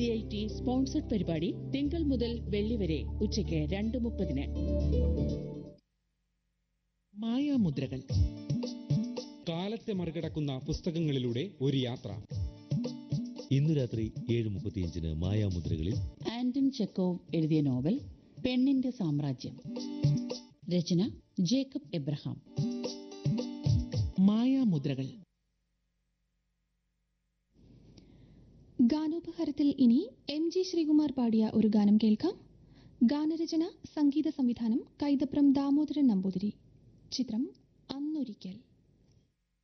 C I T sponsored പരിപാടി തിങ്കൾ മുതൽ വെള്ളി വരെ ഉച്ചയ്ക്ക് രണ്ട് മുപ്പതിന് മായാമുദ്രകൾ കാലത്തെ മറികടക്കുന്ന പുസ്തകങ്ങളിലൂടെ ഒരു യാത്ര ഇന്നു രാത്രി ഏഴ് മുപ്പത്തിയഞ്ചിന് മായാമുദ്രകളിൽ ആന്റൺ ചെക്കോവ് എഴുതിയ നോവൽ പെണ്ണിന്റെ സാമ്രാജ്യം രചന ജേക്കബ് എബ്രഹാം മായാമുദ്രകൾ ഗാനോപഹാരത്തിൽ ഇനി എം ജി ശ്രീകുമാർ പാടിയ ഒരു ഗാനം കേൾക്കാം ഗാനരചന സംഗീത സംവിധാനം കൈതപ്രം ദാമോദരൻ നമ്പൂതിരി ചിത്രം അന്നൊരിക്കൽ